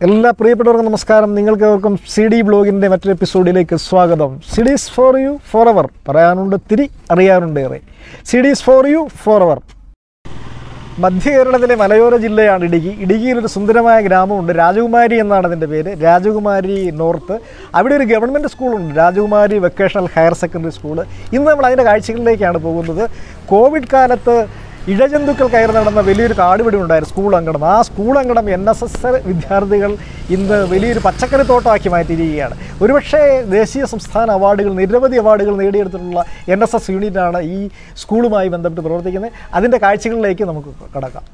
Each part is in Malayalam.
എല്ലാ പ്രിയപ്പെട്ടവർക്കും നമസ്കാരം നിങ്ങൾക്ക് ഏവർക്കും സി ഡി ബ്ലോഗിൻ്റെ മറ്റൊരു എപ്പിസോഡിലേക്ക് സ്വാഗതം CDs for you forever പറയാനുണ്ട് തിരി അറിയാനുണ്ട് ഏറെ CDs for you forever മധ്യ കേരളത്തിലെ മലയോര ജില്ലയാണ് ഇടുക്കി ഇടുക്കിയിൽ ഒരു സുന്ദരമായ ഗ്രാമമുണ്ട് രാജകുമാരി എന്നാണ് അതിൻ്റെ പേര് രാജകുമാരി നോർത്ത് അവിടെ ഒരു ഗവൺമെൻറ് സ്കൂളുണ്ട് രാജകുമാരി വെക്കേഷണൽ ഹയർ സെക്കൻഡറി സ്കൂള് ഇന്ന് നമ്മൾ അതിൻ്റെ കാഴ്ചകളിലേക്കാണ് പോകുന്നത് കോവിഡ് കാലത്ത് ഇഴജന്തുക്കൾ കയറി നടന്ന വലിയൊരു കാടുപിടി ഉണ്ടായിരുന്നു സ്കൂൾ അങ്കണം ആ സ്കൂൾ അങ്കണം എൻ എസ് എസ് വിദ്യാർത്ഥികൾ ഇന്ന് വലിയൊരു പച്ചക്കറി തോട്ടമാക്കി മാറ്റിയിരിക്കുകയാണ് ഒരുപക്ഷേ ദേശീയ സംസ്ഥാന അവാർഡുകൾ നിരവധി അവാർഡുകൾ നേടിയെടുത്തിട്ടുള്ള എൻ എസ് എസ് യൂണിറ്റാണ് ഈ സ്കൂളുമായി ബന്ധപ്പെട്ട് പ്രവർത്തിക്കുന്നത് അതിൻ്റെ കാഴ്ചകളിലേക്ക് നമുക്ക് കടക്കാം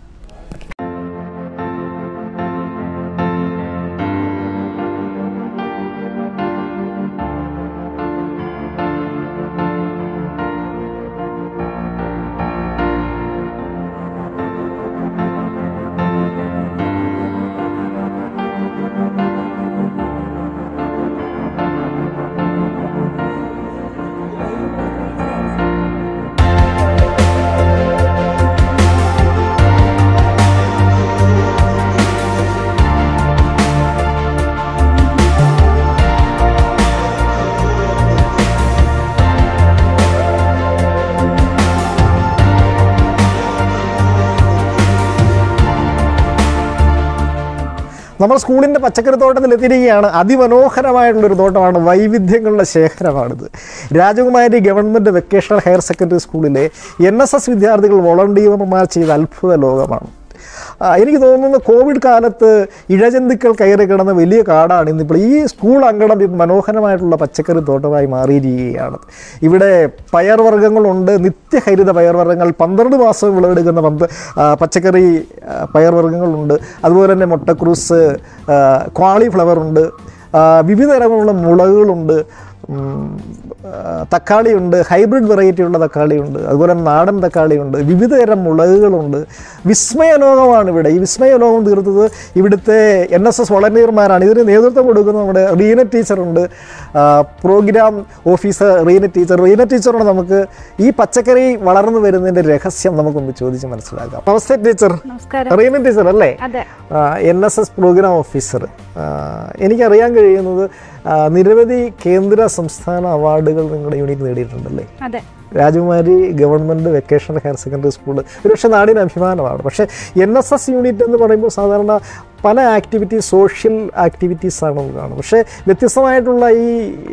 നമ്മൾ സ്കൂളിൻ്റെ പച്ചക്കറി തോട്ടത്തിൽ എത്തിയിരിക്കുകയാണ് അതിമനോഹരമായിട്ടുള്ളൊരു തോട്ടമാണ് വൈവിധ്യങ്ങളുടെ ശേഖരമാണിത് Rajakumari government vocational higher secondary സ്കൂളിലെ എൻ എസ് എസ് വിദ്യാർത്ഥികൾ വോളണ്ടിയർമാർ ചെയ്ത അത്ഭുത ലോകമാണ് ആ, എനിക്ക് തോന്നുന്നു കോവിഡ് കാലത്ത് ഇഴജന്തുക്കൾ കയറി കിടന്ന വലിയ കാടാണ് ഇന്നിപ്പോൾ ഈ സ്കൂൾ അങ്കണം ഇത് മനോഹരമായിട്ടുള്ള പച്ചക്കറി തോട്ടമായി മാറിയിരിക്കുകയാണ് ഇവിടെ പയർവർഗ്ഗങ്ങളുണ്ട് നിത്യഹരിത പയർവർഗ്ഗങ്ങൾ പന്ത്രണ്ട് മാസം വിളവെടുക്കുന്ന പന്ത് ആ, പച്ചക്കറി ആ, പയർവർഗ്ഗങ്ങളുണ്ട് അതുപോലെ തന്നെ മുട്ടക്രൂസ് ക്വാളിഫ്ലവർ ഉണ്ട് ആ, വിവിധ തരമുള്ള മുളകുകളുണ്ട് ഉം, ആ, തക്കാളിയുണ്ട് ഹൈബ്രിഡ് വെറൈറ്റി ഉള്ള തക്കാളിയുണ്ട് അതുപോലെ തന്നെ നാടൻ തക്കാളിയുണ്ട് വിവിധ തരം മുളകുകളുണ്ട് വിസ്മയലോകമാണ് ഇവിടെ ഈ വിസ്മയലോകം തീർത്തത് ഇവിടുത്തെ എൻ എസ് എസ് വളണ്ടിയർമാരാണ് ഇതിന് നേതൃത്വം കൊടുക്കുന്ന നമ്മുടെ റീന ടീച്ചറുണ്ട് ആ, programme officer Reena teacher Reena ടീച്ചറോട് നമുക്ക് ഈ പച്ചക്കറി വളർന്നു വരുന്നതിൻ്റെ രഹസ്യം നമുക്കൊന്ന് ചോദിച്ച് മനസ്സിലാക്കാം നമസ്തേ ടീച്ചർ നമസ്കാരം റീന ടീച്ചർ അല്ലേ അതെ N S S programme officer എനിക്കറിയാൻ കഴിയുന്നത് ആ, നിരവധി കേന്ദ്ര സംസ്ഥാന അവാർഡുകൾ നിങ്ങളുടെ യൂണിറ്റ് നേടിയിട്ടുണ്ടല്ലേ അതെ Rajakumari government vocational higher secondary school ഒരുപക്ഷെ നാടിന് അഭിമാനമാണ് പക്ഷേ എൻ എസ് എസ് യൂണിറ്റ് എന്ന് പറയുമ്പോൾ സാധാരണ പല ആക്ടിവിറ്റീസ് സോഷ്യൽ ആക്ടിവിറ്റീസാണ് നമ്മൾ കാണുന്നത് പക്ഷേ വ്യത്യസ്തമായിട്ടുള്ള ഈ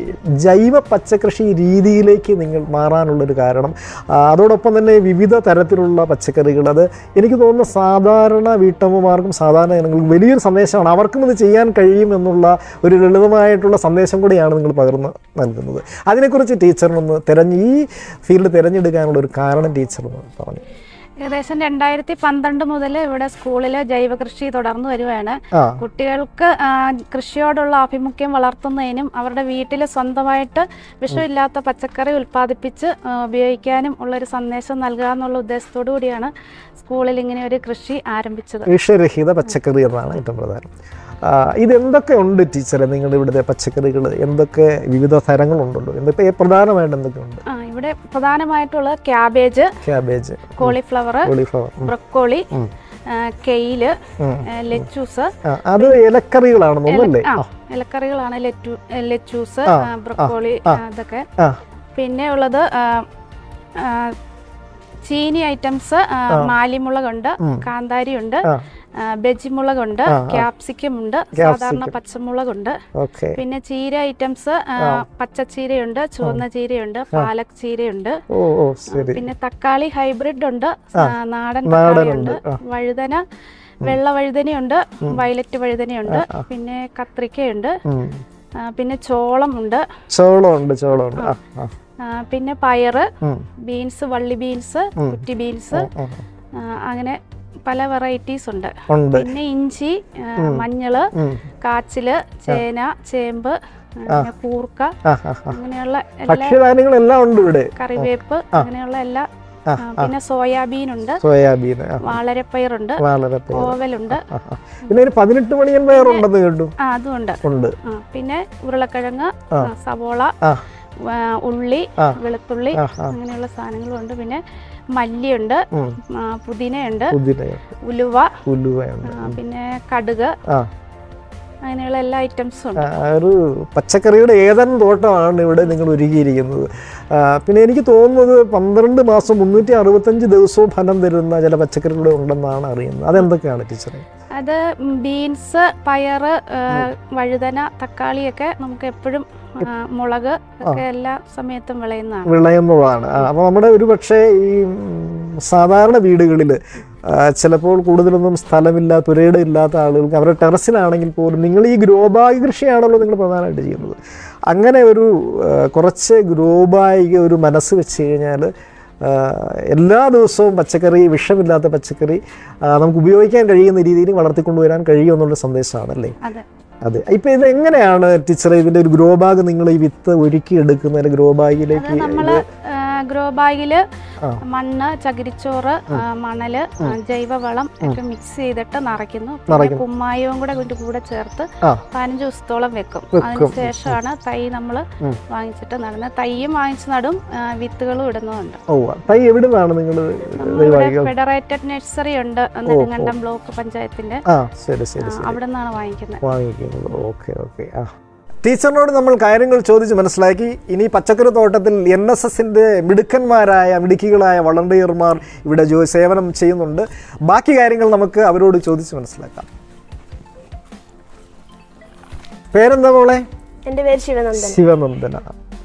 ജൈവ പച്ചക്കൃഷി രീതിയിലേക്ക് നിങ്ങൾ മാറാനുള്ളൊരു കാരണം ആ, അതോടൊപ്പം തന്നെ വിവിധ തരത്തിലുള്ള പച്ചക്കറികൾ അത് എനിക്ക് തോന്നുന്നു സാധാരണ വീട്ടമ്മമാർക്കും സാധാരണ ജനങ്ങൾക്കും വലിയൊരു സന്ദേശമാണ് അവർക്കും ഇത് ചെയ്യാൻ കഴിയും എന്നുള്ള ഒരു ലളിതമായിട്ടുള്ള സന്ദേശം കൂടിയാണ് നിങ്ങൾ പകർന്ന് നൽകുന്നത് അതിനെക്കുറിച്ച് ടീച്ചറിനൊന്ന് തിരഞ്ഞ് ഈ ഫീൽഡ് തിരഞ്ഞെടുക്കാനുള്ള ഒരു കാരണം ടീച്ചർ പറഞ്ഞു ഏകദേശം രണ്ടായിരത്തി പന്ത്രണ്ട് മുതൽ ഇവിടെ സ്കൂളിൽ ജൈവ കൃഷി തുടർന്നു വരുവാണ് ആ കുട്ടികൾക്ക് ആ, കൃഷിയോടുള്ള ആഭിമുഖ്യം വളർത്തുന്നതിനും അവരുടെ വീട്ടിൽ സ്വന്തമായിട്ട് വിഷമില്ലാത്ത പച്ചക്കറി ഉൽപ്പാദിപ്പിച്ച് ആ, ഉപയോഗിക്കാനും ഉള്ളൊരു സന്ദേശം നൽകുക എന്നുള്ള ഉദ്ദേശത്തോടു കൂടിയാണ് സ്കൂളിൽ ഇങ്ങനെ ഒരു കൃഷി ആരംഭിച്ചത് വിഷരഹിത പച്ചക്കറി എന്നാണ് ഏറ്റവും പ്രധാനം ആ, ഇതെന്തൊക്കെ ഉണ്ട് ടീച്ചറെ നിങ്ങളുടെ ഇവിടുത്തെ പച്ചക്കറികൾ എന്തൊക്കെ വിവിധ തരങ്ങളുണ്ടല്ലോ എന്തൊക്കെ പ്രധാനമായിട്ട് എന്തൊക്കെയുണ്ട് ആ ഇവിടെ പ്രധാനമായിട്ടുള്ളത് cabbage cabbage cauliflower cauliflower broccoli ഉം. ആ, കെയില് ഉം. ആ, ലെച്ചൂസ് ആ, അത് ഇലക്കറികളാണെന്ന് തോന്നുന്നല്ലേ ആ ആ ഇലക്കറികളാണ് ലെറ്റു ലെച്ചൂസ് ആ, ആ, ബ്രൊക്കോളി ആ. ആ, ഇതൊക്കെ ആ പിന്നെ ഉള്ളത് ആ, ആ, ചീനി ഐറ്റംസ് ആ, മാലിമുളകുണ്ട് ഉം. കാന്താരിയുണ്ട് ആ ആ, ബജിമുളകുണ്ട് ആ, ആ. ക്യാപ്സിക്കം ഉണ്ട് ക്യാപ്സിക്കം. സാധാരണ പച്ചമുളകുണ്ട് ഓക്കെ പിന്നെ ചീര ഐറ്റംസ് ആ, പച്ചച്ചീരയുണ്ട് ചുവന്ന ചീരയുണ്ട് പാലക് ചീരയുണ്ട് ഓ ഓ ശരി പിന്നെ തക്കാളി ഹൈബ്രിഡ് ഉണ്ട് ആ, നാടൻ നാടനുണ്ട്, തക്കാളിയുണ്ട് വഴുതന വെള്ള വഴുതനയുണ്ട് വയലറ്റ് വഴുതനയുണ്ട് പിന്നെ കത്രിക്കയുണ്ട് ഉം. ആ, പിന്നെ ചോളം ഉണ്ട് ചോളമുണ്ട് ചോളമുണ്ട് ആ ആ ആ, പിന്നെ പയറ് ഉം. ബീൻസ് വള്ളി ബീൻസ് കുറ്റി ബീൻസ് ഉം. ആ, അങ്ങനെ പല വെറൈറ്റീസ് ഉണ്ട് ഉണ്ട് പിന്നെ ഇഞ്ചി ആ, മഞ്ഞള് ഉം. കാച്ചില് ചേന ചേമ്പ് അങ്ങനെ കൂർക്ക ആ ആ ആ അങ്ങനെയുള്ള എല്ലാ ഭക്ഷ്യധാന്യങ്ങളെല്ലാം ഉണ്ട് ഇവിടെ കറിവേപ്പ് അങ്ങനെയുള്ള എല്ലാ ആ, പിന്നെ സോയാബീൻ ഉണ്ട് സോയാബീൻ ആ വാളരപ്പയറുണ്ട് വളരെ പേര് ഓവലുണ്ട് ആ, ആ. പിന്നെ ഒരു പതിനെട്ട് മണിയൻ പയറുണ്ടെന്ന് കേട്ടു ആ അതുണ്ട് ഉണ്ട് ആ, പിന്നെ ഉരുളക്കിഴങ്ങ് ആ. ആ, സവോള ആ ആ, ഉള്ളി ആ. വെളുത്തുള്ളി ആ ആ അങ്ങനെയുള്ള സാധനങ്ങളുണ്ട് പിന്നെ മല്ലിയുണ്ട് ഉം. ആ, പുതിനയുണ്ട് പുതിനയുണ്ട് ഉലുവ ഉലുവയുണ്ട് ആ, പിന്നെ കടുക് ആ അങ്ങനെയുള്ള എല്ലാ ഐറ്റംസും ഉണ്ട് ആ, ഒരു പച്ചക്കറിയുടെ ഏതെങ്കിലും തോട്ടമാണ് ഇവിടെ നിങ്ങൾ ഒരുക്കിയിരിക്കുന്നത് ആ, പിന്നെ എനിക്ക് തോന്നുന്നത് പന്ത്രണ്ട് മാസം മുന്നൂറ്റി അറുപത്തഞ്ച് ദിവസവും ഫലം തരുന്ന ചില പച്ചക്കറികൾ ഉണ്ടെന്നാണ് അറിയുന്നത് അതെന്തൊക്കെയാണ് ടീച്ചറെ അത് ബീൻസ് പയറ് ആ, വഴുതന തക്കാളിയൊക്കെ നമുക്ക് എപ്പോഴും ആ, മുളക് ഒക്കെ എല്ലാ സമയത്തും വിളയുന്നതാണ് വിളയുന്നതാണ് ആ, അപ്പോൾ നമ്മുടെ ഒരു പക്ഷേ ഈ ഉം, സാധാരണ വീടുകളിൽ ചിലപ്പോൾ കൂടുതലൊന്നും സ്ഥലമില്ല പുരയിടം ഇല്ലാത്ത ആളുകൾക്ക് അവരുടെ ടെറസിലാണെങ്കിൽ പോലും നിങ്ങൾ ഈ ഗ്രോ ബാഗ് കൃഷിയാണല്ലോ നിങ്ങൾ പ്രധാനമായിട്ട് ചെയ്യുന്നത് അങ്ങനെ ഒരു ആ, കുറച്ച് ഗ്രോ ബാഗ് ഒരു മനസ്സ് വെച്ച് കഴിഞ്ഞാൽ ആ, എല്ലാ ദിവസവും പച്ചക്കറി വിഷമില്ലാത്ത പച്ചക്കറി ആ, നമുക്ക് ഉപയോഗിക്കാൻ കഴിയുന്ന രീതിയിൽ വളർത്തിക്കൊണ്ടുവരാൻ കഴിയുമെന്നുള്ള സന്ദേശമാണല്ലേ അതെ അതെ ഇപ്പം ഇത് എങ്ങനെയാണ് ടീച്ചറെ ഇതിൻ്റെ ഒരു ഗ്രോ ബാഗ് നിങ്ങൾ ഈ വിത്ത് ഒരുക്കി എടുക്കുന്ന അല്ലെങ്കിൽ ഗ്രോ ബാഗിലേക്ക് അത് നമ്മള് ഗ്രോ ബാഗില് ആ. മണ്ണ് ചകിരിച്ചോറ് ആ, മണല് ആ, ജൈവവളം ഒക്കെ മിക്സ് ചെയ്തിട്ട് നിറയ്ക്കുന്നു പിന്നെ നിറയ്ക്കുന്നു. കുമ്മായവും കൂടെ ഇതിന്റെ കൂടെ ചേർത്ത് ആ. പതിനഞ്ച് ദിവസത്തോളം വെക്കും വെക്കും. അതിനുശേഷമാണ് തൈ നമ്മൾ ഉം. വാങ്ങിച്ചിട്ട് നടുന്നത് തൈയും വാങ്ങിച്ച് നടും ആ, വിത്തുകളും ഇടുന്നുമുണ്ട് ഓ തൈ എവിടെ നിന്നാണ് നിങ്ങൾ നമ്മളിവിടെ ഫെഡറേറ്റഡ് നഴ്സറി ഉണ്ട് നെടുങ്കണ്ടം ബ്ലോക്ക് പഞ്ചായത്തിന്റെ ആ ശരി ശരി ശരി അവിടെ നിന്നാണ് വാങ്ങിക്കുന്നത് വാങ്ങിക്കുന്നത് ഓക്കെ ഓക്കെ ആ ടീച്ചറിനോട് നമ്മൾ കാര്യങ്ങൾ ചോദിച്ച് മനസ്സിലാക്കി ഇനി പച്ചക്കറി തോട്ടത്തിൽ എൻ എസ് എസിൻ്റെ മിടുക്കന്മാരായ മിടുക്കികളായ വളണ്ടിയർമാർ ഇവിടെ ജോ സേവനം ചെയ്യുന്നുണ്ട് ബാക്കി കാര്യങ്ങൾ നമുക്ക് അവരോട് ചോദിച്ച് മനസ്സിലാക്കാം പേരെന്താ മോളെ എൻ്റെ പേര് Sivanandan Sivananda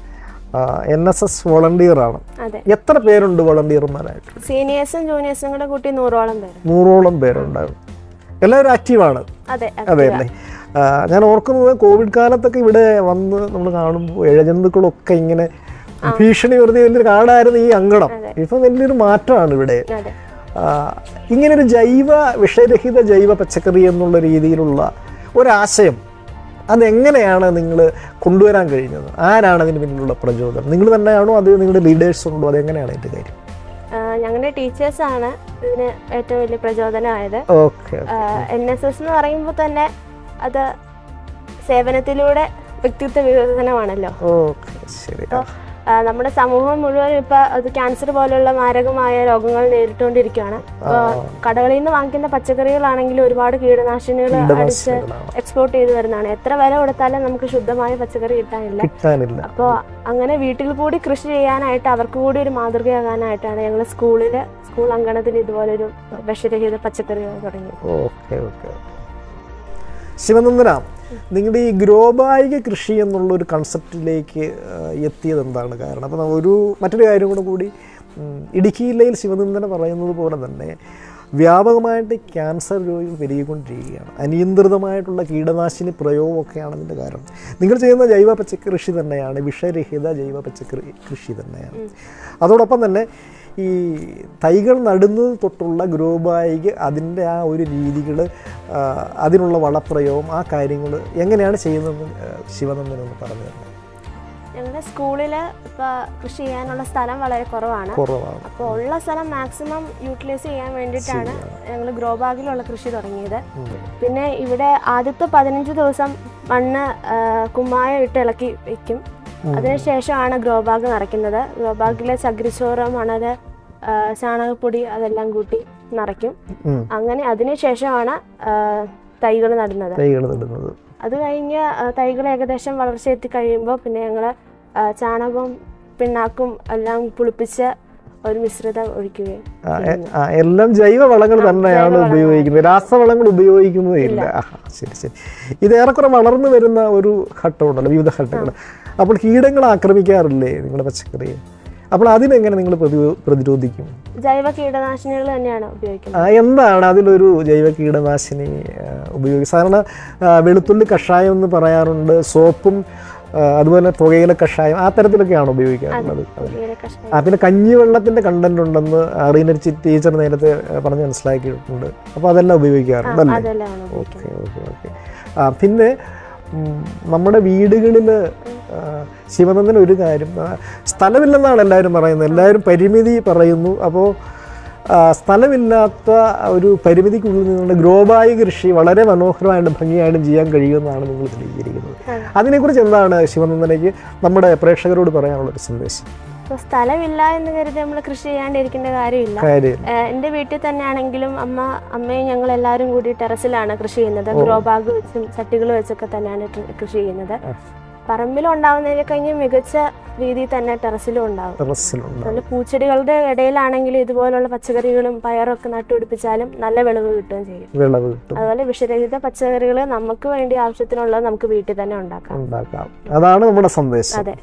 N S S വോളണ്ടിയറാണ് അതെ എത്ര പേരുണ്ട് വോളണ്ടിയർമാരായിട്ട് സീനിയേഴ്സും ജൂനിയേഴ്സും കൂടെ കൂട്ടി നൂറോളം പേര് നൂറോളം പേരുണ്ടാകും എല്ലാവരും ആക്റ്റീവാണ് അതെ അതെ അല്ലേ ആ, ഞാൻ ഓർക്കുന്നത് കോവിഡ് കാലത്തൊക്കെ ഇവിടെ വന്ന് നമ്മൾ കാണുമ്പോൾ ഇഴജന്തുക്കളൊക്കെ ഇങ്ങനെ ഭീഷണി വെറുതെ വലിയൊരു കാടായിരുന്നു ഈ അങ്കണം ഇപ്പം വലിയൊരു മാറ്റമാണ് ഇവിടെ അതെ ആ, ഇങ്ങനൊരു ജൈവ വിഷരഹിത ജൈവ പച്ചക്കറി എന്നുള്ള രീതിയിലുള്ള ഒരാശയം അതെങ്ങനെയാണ് നിങ്ങൾ കൊണ്ടുവരാൻ കഴിഞ്ഞത് ആരാണ് അതിന് പിന്നിലുള്ള പ്രചോദനം നിങ്ങൾ തന്നെയാണോ അത് നിങ്ങളുടെ ലീഡേഴ്സ് ഉണ്ടോ അതെങ്ങനെയാണ് അതിൻ്റെ കാര്യം ഞങ്ങളുടെ ടീച്ചേഴ്സാണ് ഇതിന് ഏറ്റവും വലിയ പ്രചോദനമായത് ഓക്കെ എൻ എസ് എസ് എന്ന് പറയുമ്പോൾ തന്നെ അത് സേവനത്തിലൂടെ വ്യക്തിത്വ വികസനമാണല്ലോ ഓക്കെ ശരി ആ. ആ, നമ്മുടെ സമൂഹം മുഴുവൻ ഇപ്പൊ അത് ക്യാൻസർ പോലുള്ള മാരകമായ രോഗങ്ങൾ നേരിട്ടുകൊണ്ടിരിക്കുകയാണ് അപ്പൊ കടകളിൽ നിന്ന് വാങ്ങിക്കുന്ന പച്ചക്കറികളാണെങ്കിൽ ഒരുപാട് കീടനാശിനികൾ അടിച്ച് കീടനാശിനികളാണ്. എക്സ്പോർട്ട് ചെയ്ത് വരുന്നതാണ് എത്ര വില കൊടുത്താലും നമുക്ക് ശുദ്ധമായ പച്ചക്കറി കിട്ടാനില്ല കിട്ടാനില്ല അപ്പോൾ അങ്ങനെ വീട്ടിൽ കൂടി കൃഷി ചെയ്യാനായിട്ട് അവർക്ക് കൂടി ഒരു മാതൃകയാകാനായിട്ടാണ് ഞങ്ങൾ സ്കൂളിൽ സ്കൂൾ അങ്കണത്തിൽ ഇതുപോലൊരു വിഷരഹിത പച്ചക്കറികൾ തുടങ്ങിയത് ഓക്കെ ഓക്കെ ശിവനന്ദന നിങ്ങളുടെ ഈ ഗ്രോബായിക കൃഷി എന്നുള്ള ഒരു കൺസെപ്റ്റിലേക്ക് എത്തിയത് എന്താണ് കാരണം അപ്പം ഒരു മറ്റൊരു കാര്യം കൂടെ കൂടി ഉം, ഇടുക്കി ജില്ലയിൽ ശിവനന്ദന പറയുന്നത് പോലെ തന്നെ വ്യാപകമായിട്ട് ക്യാൻസർ രോഗികൾ പെരുകിക്കൊണ്ടിരിക്കുകയാണ് അനിയന്ത്രിതമായിട്ടുള്ള കീടനാശിനി പ്രയോഗമൊക്കെയാണ് അതിൻ്റെ കാരണം നിങ്ങൾ ചെയ്യുന്ന ജൈവ പച്ചക്കറി കൃഷി തന്നെയാണ് വിഷരഹിത ജൈവ പച്ചക്കറി കൃഷി തന്നെയാണ് അതോടൊപ്പം തന്നെ ഈ തൈകൾ നടുന്നത് തൊട്ടുള്ള ഗ്രോ ബാഗ് അതിൻ്റെ ആ ഒരു രീതികൾ അതിനുള്ള വളപ്രയോഗം ആ കാര്യങ്ങൾ എങ്ങനെയാണ് ചെയ്യുന്നതെന്ന് ആ, ശിവനന്ദൻ ഒന്ന് പറഞ്ഞു തരണം ഞങ്ങളുടെ സ്കൂളിൽ ഇപ്പോൾ കൃഷി ചെയ്യാനുള്ള സ്ഥലം വളരെ കുറവാണ് കുറവാണ് അപ്പോൾ ഉള്ള സ്ഥലം മാക്സിമം യൂട്ടിലൈസ് ചെയ്യാൻ വേണ്ടിയിട്ടാണ് ഞങ്ങൾ ഗ്രോ ബാഗിലുള്ള കൃഷി തുടങ്ങിയത് ഉം. പിന്നെ ഇവിടെ ആദ്യത്തെ പതിനഞ്ച് ദിവസം മണ്ണ് ആ, കുമ്മായം ഇട്ട് ഇളക്കി വെക്കും അതിനുശേഷമാണ് ഗ്രോ ബാഗ് നിറയ്ക്കുന്നത് ഗ്രോ ബാഗിലെ ചകിരിച്ചോറ് മണല് ആ, ചാണകപ്പൊടി അതെല്ലാം കൂട്ടി നിറയ്ക്കും ഉം. അങ്ങനെ അതിനുശേഷമാണ് തൈകൾ നടുന്നത് തൈകൾ നടുന്നത് അത് കഴിഞ്ഞ് തൈകൾ ഏകദേശം വളർച്ച എത്തി കഴിയുമ്പോൾ പിന്നെ ഞങ്ങൾ ചാണകവും പിണ്ണാക്കും എല്ലാം പുളിപ്പിച്ച് ഒരു മിശ്രിതം ഒഴിക്കുകയും ആ, എ- ആ, എല്ലാം ജൈവ വളങ്ങൾ തന്നെയാണ് ഉപയോഗിക്കുന്നത് രാസവളങ്ങൾ ഉപയോഗിക്കുന്നതേ ഇല്ല ആ, ശരി ശരി ഇത് ഏറെക്കുറെ വളർന്നു വരുന്ന ഒരു ഘട്ടമുണ്ടല്ലോ വിവിധ ഘട്ടങ്ങൾ അപ്പോൾ കീടങ്ങൾ ആക്രമിക്കാറില്ലേ നിങ്ങളുടെ പച്ചക്കറിയെ അപ്പോൾ അതിനെങ്ങനെ നിങ്ങൾ പ്രതി- പ്രതിരോധിക്കും ജൈവ കീടനാശിനികൾ തന്നെയാണ് ഉപയോഗിക്കുന്നത് ആ, എന്താണ് അതിലൊരു ജൈവ കീടനാശിനി ആ, ഉപയോഗി സാധാരണ ആ, വെളുത്തുള്ളി കഷായം എന്ന് പറയാറുണ്ട് സോപ്പും ആ, അതുപോലെ പുകയില കഷായം ആ തരത്തിലൊക്കെയാണ് ഉപയോഗിക്കാറുള്ളത് അതിൽ. ഈയിടെ കഷായം. ആ പിന്നെ കഞ്ഞിവെള്ളത്തിൻ്റെ കണ്ടന്റ് ഉണ്ടെന്ന് റീന ടീച്ചർ നേരത്തെ ആ, പറഞ്ഞ് മനസ്സിലാക്കിയിട്ടുണ്ട് അപ്പോൾ അതെല്ലാം ഉപയോഗിക്കാറുണ്ട് അല്ലേ അതെല്ലാം ആണ് ഉപയോഗിക്കുന്നത് ഓക്കെ ഓക്കെ ഓക്കെ ആ പിന്നെ ഉം, നമ്മുടെ വീടുകളിൽ ശിവനന്ദൻ ഒരു കാര്യം ആ, സ്ഥലമില്ലെന്നാണ് എല്ലാവരും പറയുന്നത് എല്ലാവരും പരിമിതി പറയുന്നു അപ്പോൾ ആ, സ്ഥലമില്ലാത്ത ഒരു പരിമിതിക്കുള്ളിൽ നിന്നുള്ള ഗ്രോബായി കൃഷി വളരെ മനോഹരമായിട്ടും ഭംഗിയായിട്ടും ചെയ്യാൻ കഴിയുമെന്നാണ് നിങ്ങൾ തെളിയിച്ചിരിക്കുന്നത് അതിനെക്കുറിച്ച് എന്താണ് ശിവനന്ദനയ്ക്ക് നമ്മുടെ പ്രേക്ഷകരോട് പറയാനുള്ള ഒരു സന്ദേശം ഇപ്പോൾ സ്ഥലമില്ല എന്ന് കരുതി നമ്മൾ കൃഷി ചെയ്യാണ്ടിരിക്കേണ്ട കാര്യമില്ല കാര്യം ഏഹ് എൻ്റെ വീട്ടിൽ തന്നെയാണെങ്കിലും അമ്മ അമ്മയും ഞങ്ങൾ എല്ലാവരും കൂടി ടെറസിലാണ് കൃഷി ചെയ്യുന്നത് ഗ്രോ ബാഗ് വെച്ചും ചട്ടികൾ വെച്ചൊക്കെ തന്നെയാണ് ട്ര- കൃഷി ചെയ്യുന്നത് പറമ്പിലുണ്ടാവുന്നതിനെ കഴിഞ്ഞ് മികച്ച രീതിയിൽ തന്നെ ടെറസിലും ഉണ്ടാവും ടെറസിലുണ്ട് നല്ല പൂച്ചെടികളുടെ ഇടയിലാണെങ്കിലും ഇതുപോലുള്ള പച്ചക്കറികളും പയറൊക്കെ നട്ടുപിടിപ്പിച്ചാലും നല്ല വിളവ് കിട്ടുകയും ചെയ്യും വിളവ് കിട്ടും അതുപോലെ വിഷരഹിത പച്ചക്കറികൾ നമുക്ക് വേണ്ടി ആവശ്യത്തിനുള്ളത് നമുക്ക് വീട്ടിൽ തന്നെ ഉണ്ടാക്കാം ഉണ്ടാക്കാം അതാണ് നമ്മുടെ സന്ദേശം അതെ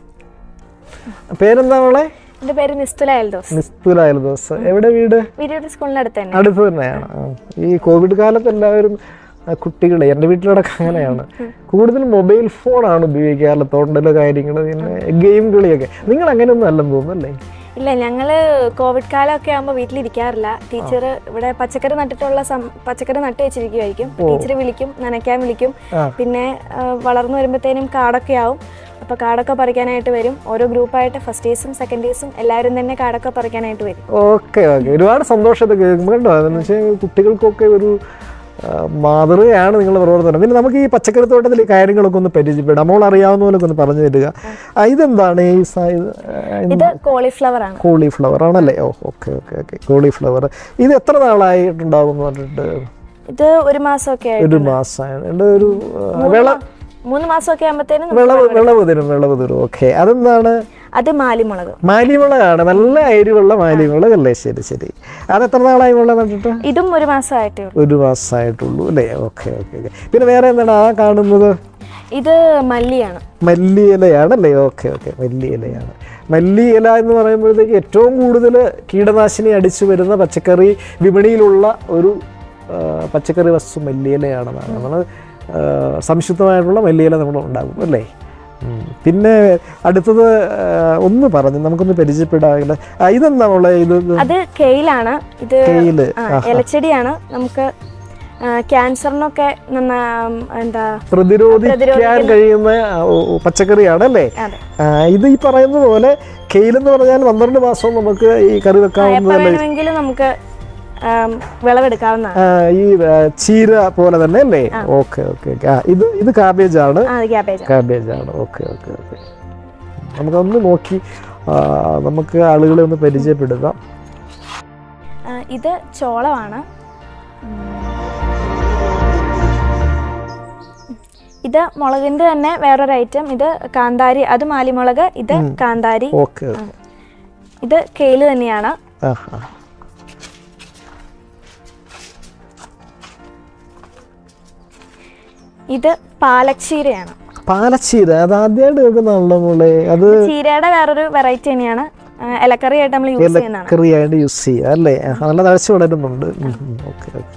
പേരെന്താ മോളെ എൻ്റെ പേര് നിസ്തുല എൽദോസ് നിസ്തുലായാലും ദിവസം എവിടെ വീട് വീഡിയോ സ്കൂളിനടുത്ത് തന്നെ അടുത്ത് തന്നെയാണ് ആ. ഈ കോവിഡ് കാലത്ത് എല്ലാവരും ആ, കുട്ടികളെ എൻ്റെ വീട്ടിലടക്കം അങ്ങനെയാണ് കൂടുതൽ മൊബൈൽ ഫോണാണ് ഉപയോഗിക്കാറുള്ളത് തോണ്ടല് കാര്യങ്ങൾ പിന്നെ ഗെയിം കളിയൊക്കെ നിങ്ങൾ അങ്ങനെയൊന്നും അല്ലെന്ന് തോന്നുന്നു അല്ലേ ഇല്ല ഞങ്ങള് കോവിഡ് കാലമൊക്കെ ആകുമ്പോൾ വീട്ടിലിരിക്കാറില്ല ടീച്ചർ ഇവിടെ പച്ചക്കറി നട്ടിട്ടുള്ള സം- പച്ചക്കറി നട്ട് വെച്ചിരിക്കുമായിരിക്കും ടീച്ചർ വിളിക്കും നനയ്ക്കാൻ വിളിക്കും ആ. പിന്നെ ആ, വളർന്നു വരുമ്പോഴത്തേനും കാടൊക്കെ ആവും അപ്പോൾ കാടൊക്കെ പറിക്കാനായിട്ട് വരും ഓരോ ഗ്രൂപ്പായിട്ട് ഫസ്റ്റ് ഇയേഴ്സും സെക്കൻഡ് ഇയേഴ്സും എല്ലാവരും തന്നെ കാടൊക്കെ പറിക്കാനായിട്ട് വരും ഓക്കെ ഓക്കെ ഒരുപാട് സന്തോഷത്തെ കേൾക്കുമ്പോൾ കണ്ടോ അതെന്ന് വെച്ചാൽ കുട്ടികൾക്കൊക്കെ ഒരു ആ, മാതൃകയാണ് നിങ്ങളുടെ പ്രവർത്തനം പിന്നെ നമുക്ക് ഈ പച്ചക്കറി തോട്ടത്തിൽ ഈ കാര്യങ്ങളൊക്കെ ഒന്ന് പരിചയപ്പെടാം നമ്മൾ അറിയാവുന്ന പോലെ ഒന്ന് പറഞ്ഞു തരിക ആ, ഇതെന്താണ് ഈ സ- ഇത്, ആ, ഇത് കോളിഫ്ലവർ ആണ് കോളിഫ്ലവർ ആണല്ലേ ഓ ഓക്കെ ഓക്കെ ഓക്കെ കോളിഫ്ലവർ ഇത് എത്ര നാളായിട്ടുണ്ടാവും എന്ന് പറഞ്ഞിട്ട് ഇത് ഒരു മാസമൊക്കെ ആയിട്ട് ഒരു മാസമായിട്ട് ഒരു ആ, വിള മൂന്ന് മാസമൊക്കെ ആകുമ്പോഴത്തേനും വിളവ് വിളവ് തരും വിളവ് തരും ഓക്കെ അതെന്താണ് അത് മാലിമുളക് മാലിമുളകാണ് നല്ല അരിവുള്ള മാലിമുളക് അല്ലേ ശരി ശരി അത് എത്ര നാളായി മുള നട്ടിട്ട് ഇതും ഒരു മാസമായിട്ടേ ഉള്ളൂ ഒരു മാസമായിട്ടുള്ളൂ അല്ലേ ഓക്കെ ഓക്കെ ഓക്കെ പിന്നെ വേറെ എന്താണ് ആ കാണുന്നത് ഇത് മല്ലിയാണ് മല്ലിയിലയാണല്ലേ ഓക്കെ ഓക്കെ മല്ലിയിലയാണ് മല്ലിയില എന്ന് പറയുമ്പോഴത്തേക്ക് ഏറ്റവും കൂടുതൽ കീടനാശിനി അടിച്ചു വരുന്ന പച്ചക്കറി വിപണിയിലുള്ള ഒരു ആ, പച്ചക്കറി വസ്തു മല്ലിയിലയാണെന്നാണ് നമ്മൾ സംശുദ്ധമായിട്ടുള്ള മല്ലിയില നമ്മൾ ഉണ്ടാകും അല്ലേ ഉം. പിന്നെ അടുത്തത് ആ, ഒന്ന് പറഞ്ഞു നമുക്കൊന്ന് പരിചയപ്പെടാകില്ല ഇതെന്താ മോളെ ഇത് ഇത് അത് കെയിലാണ് ഇത് കെയില് ആ, ഇലച്ചെടിയാണ് നമുക്ക് ആ, ക്യാൻസറിനൊക്കെ നന്നാ എന്താ പ്രതിരോധിക്കാൻ കഴിയുന്ന ആ, ഓ, ഓ, പച്ചക്കറിയാണ് അല്ലേ അതെ ആ, ഇത് ഈ പറയുന്ന പോലെ കെയിലെന്ന് പറഞ്ഞാൽ പന്ത്രണ്ട് മാസവും നമുക്ക് ഈ കറി എപ്പോൾ വെക്കാവുന്നതല്ലേ വേണമെങ്കിലും നമുക്ക് ആം, വിളവെടുക്കാവുന്നതാണ് ആ, ഈ ആ, ചീര പോലെ തന്നെ അല്ലേ ഓക്കെ ഓക്കെ ഓക്കെ ആ ഇത് ഇത് കാബേജ് ആണ് ആ ക്യാബേജ് കാബേജ് ആണ് ഓക്കെ ഓക്കെ ഓക്കെ നമുക്കൊന്ന് നോക്കി ആ, നമുക്ക് ആളുകളെ ഒന്ന് പരിചയപ്പെടുത്താം ഇത് ചോളമാണ് ഉം. ഇത് മുളകിന്റെ തന്നെ വേറൊരു ഐറ്റം ഇത് കാന്താരി അത് മാലിമുളക് ഇത് കാന്താരി ഓക്കെ ഓക്കെ ഇത് കേല് തന്നെയാണ് ആ ആ ഇത് പാലച്ചീരയാണ് പാലച്ചീര അത് ആദ്യമായിട്ട് കേൾക്കുന്നതാണല്ലോ മോളെ അത് ചീരയുടെ വേറൊരു വെറൈറ്റി തന്നെയാണ് ആ, ഇലക്കറിയായിട്ട് നമ്മൾ യൂസ് ചെയ്യുന്നതാണ് കറിയായിട്ട് യൂസ് ചെയ്യുക അല്ലേ ആ, നല്ല തഴച്ചു വളരുന്നുണ്ട് ഓക്കെ ഓക്കെ